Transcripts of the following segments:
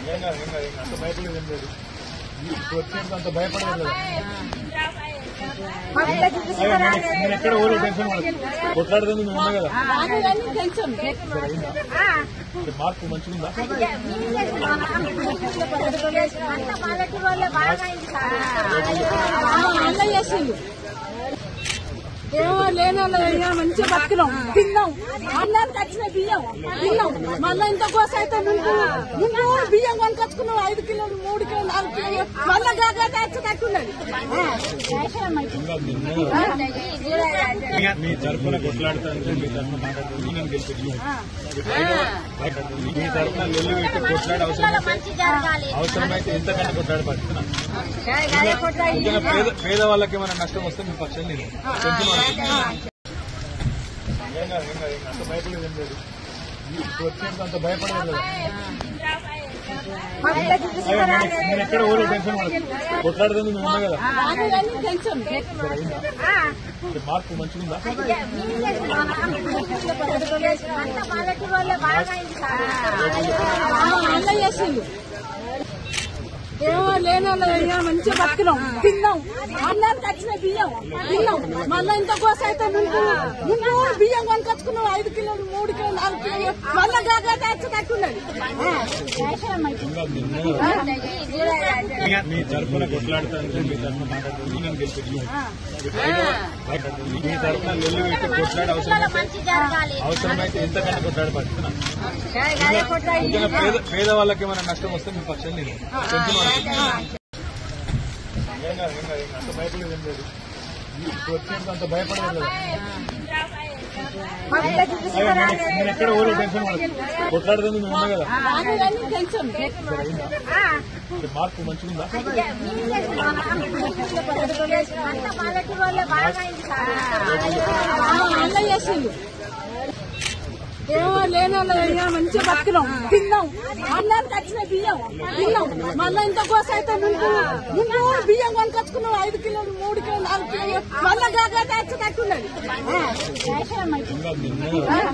ఏం కాదు ఏం కాదు ఏం కాదు. అంత భయపడేది ఏం లేదు ఇప్పుడు వచ్చేంత అంత భయపడేది లేదు అయ్యో, నేను- నేను ఎక్కడ ఊళ్ళో టెన్షన్ పడదు కొట్లాడుతుంది మేము ఉన్నా కదా సరే, అయిందా? ఇప్పుడు మార్పు మంచిగుందా ఏమో లేని వాళ్ళు మంచిగా బతికినాం తిన్నాం అన్నానికి వచ్చిన బియ్యం తిన్నాం మళ్ళీ ఇంత కోస అయితే ముందు ముందు బియ్యం కొనుకొచ్చుకున్నాం ఐదు కిలోలు మూడు కిలోలు నాలుగు కిలోలు మళ్ళీ కాకపోతే వచ్చి కట్టున్నది ఇంకా నిన్న మీ తరఫున కొట్లాడుతానంటే మీ తరఫున మాట్లాడుతుంది నేను గెలిపించాను మీ తరఫున లొల్లి పెట్టి కొట్లాడే అవసరం మంచి జరగాలి అవసరమైతే ఎంతకన్నా కొట్లాడి పడుతున్నాను ముఖ్యంగా పేద పేద వాళ్ళకి ఏమైనా నష్టం వస్తే మీ పక్షం లేదు టెన్షన్ పడదు. ఏం కాదు ఏం కాదు ఏం కాదు. అంత భయపడేది ఏం లేదు ఇప్పుడు వచ్చేంత అంత భయపడేది లేదు అయ్యో, నేను- నేను ఎక్కడ ఊళ్ళో టెన్షన్ పడదు కొట్లాడుతుంది మేము ఉన్నా కదా టెన్షన్ సరే, అయిందా? ఇప్పుడు మార్పు మంచిగుందా అంత పల్లెటూరు వాళ్ళే బాగా అయింది అన్న చేసిండు ఏమో లేని వాళ్ళు మంచిగా బతికినాం తిన్నాం అన్నానికి వచ్చిన బియ్యం తిన్నాం మళ్ళీ ఇంత కోస అయితే ముందు ముందు బియ్యం కొనుకొచ్చుకున్నాం ఐదు కిలోలు మూడు కిలోలు నాలుగు కిలోలు మళ్ళీ కాకపోతే వచ్చి కట్టున్నది ఇంకా నిన్న మీ తరఫున కొట్లాడుతానంటే మీ తరఫున మాట్లాడుతుంది నేను గెలిపించాను మీ తరఫున లొల్లి పెట్టి కొట్లాడే అవసరం మంచి జరగాలి అవసరమైతే ఎంతకన్నా కొట్లాడి పడుతున్నాను ముఖ్యంగా పేద పేద వాళ్ళకి ఏమైనా నష్టం వస్తే మీ పక్షం లేదు టెన్షన్ పడదు. ఏం కాదు ఏం కాదు ఏం కాదు. అంత భయపడేది ఏం లేదు ఇప్పుడు వచ్చేంత అంత భయపడేది లేదు అయ్యో, నేను- నేను ఎక్కడ ఊళ్ళో టెన్షన్ పడదు కొట్లాడుతుంది మేము ఉన్నా కదా టెన్షన్ సరే, అయిందా? ఇప్పుడు మార్పు మంచిగుందా అంత పల్లెటూరు వాళ్ళే బాగా అయింది అన్న చేసిండు ఏమో లేని వాళ్ళు మంచిగా బతికినాం తిన్నాం అన్నానికి వచ్చిన బియ్యం తిన్నాం మళ్ళీ ఇంత కోస అయితే ముందు ముందు బియ్యం కొనుకొచ్చుకున్నాం ఐదు కిలోలు మూడు కిలోలు నాలుగు కిలోలు మళ్ళీ కాకపోతే వచ్చి కట్టున్నది ఇంకా నిన్న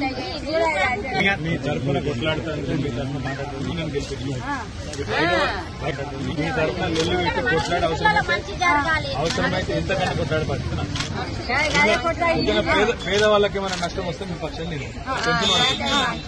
మీ తరఫున కొట్లాడుతానంటే మీ తరఫున మాట్లాడుతుంది నేను గెలిపించాను మీ తరఫున లొల్లి పెట్టి కొట్లాడే అవసరం మంచి జరగాలి అవసరమైతే ఎంతకన్నా కొట్లాడి పడుతున్నాను ముఖ్యంగా పేద పేద వాళ్ళకి ఏమైనా నష్టం వస్తే మీ పక్షం లేదు టెన్షన్ పడదు.